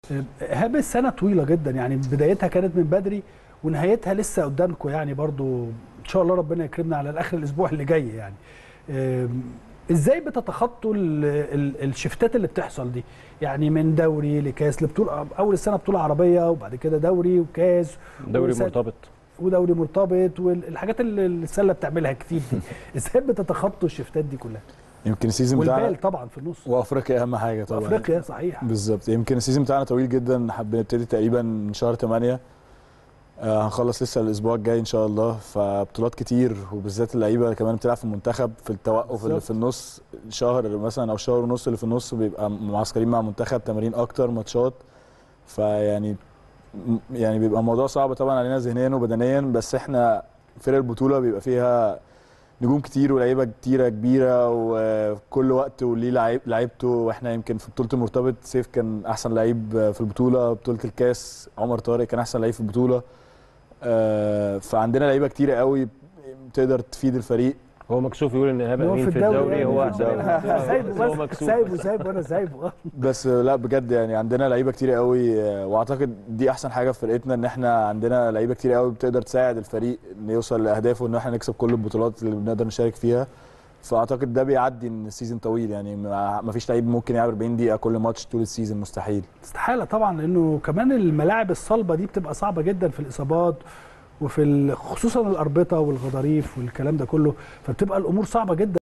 ايهاب السنه طويله جدا يعني بدايتها كانت من بدري ونهايتها لسه قدامكم يعني برضو ان شاء الله ربنا يكرمنا على الاخر الاسبوع اللي جاي يعني أم، ازاي بتتخطوا ال- ال- الشفتات اللي بتحصل دي يعني من دوري لكاس لبطوله اول السنه بطوله عربيه وبعد كده دوري وكاس دوري وسنة- مرتبط ودوري مرتبط والحاجات اللي السله بتعملها كتير دي ازاي بتتخطوا الشفتات دي كلها يمكن السيزون بتاعنا والبال طبعا في النص وافريقيا اهم حاجه طبعا افريقيا صحيح بالظبط يمكن السيزون بتاعنا طويل جدا حابين نبتدي تقريبا من شهر 8 آه هنخلص لسه الاسبوع الجاي ان شاء الله فبطولات كتير وبالذات اللعيبه كمان بتلعب في المنتخب في التوقف اللي بالظبط. في النص شهر مثلا او شهر ونص اللي في النص بيبقى معسكرين مع منتخب تمارين اكتر ماتشات فيعني م- يعني بيبقى الموضوع صعب طبعا علينا ذهنيا وبدنيا بس احنا فرق البطوله بيبقى فيها نجوم كتير ولاعيبه كتيره كبيره وكل وقت وليه لعيب لعيبته واحنا يمكن في بطوله المرتبط سيف كان احسن لعيب في البطوله بطوله الكاس عمر طارق كان احسن لعيب في البطوله آه، فعندنا لعيبه كتيره قوي تقدر تفيد الفريق هو مكسوف يقول ان ايهاب هو امين في الدوري الدوري يعني هو في احسن الدوري. واحد. سايبه بس هو بس مكسوف سايبه سايبه انا سايبه بس لا بجد يعني عندنا لعيبه كتير قوي آه، واعتقد دي احسن حاجه في فرقتنا ان احنا عندنا لعيبه كتير قوي بتقدر تساعد الفريق انه يوصل لاهدافه ان احنا نكسب كل البطولات اللي بنقدر نشارك فيها فاعتقد ده بيعدي ان السيزون طويل يعني ما ما فيش لعيب ممكن يلعب 40 دقيقه كل ماتش طول السيزون مستحيل استحاله طبعا لانه كمان الملاعب الصلبه دي بتبقى صعبه جدا في الاصابات وفي ال- خصوصا الاربطه والغضاريف والكلام ده كله فبتبقى الامور صعبه جدا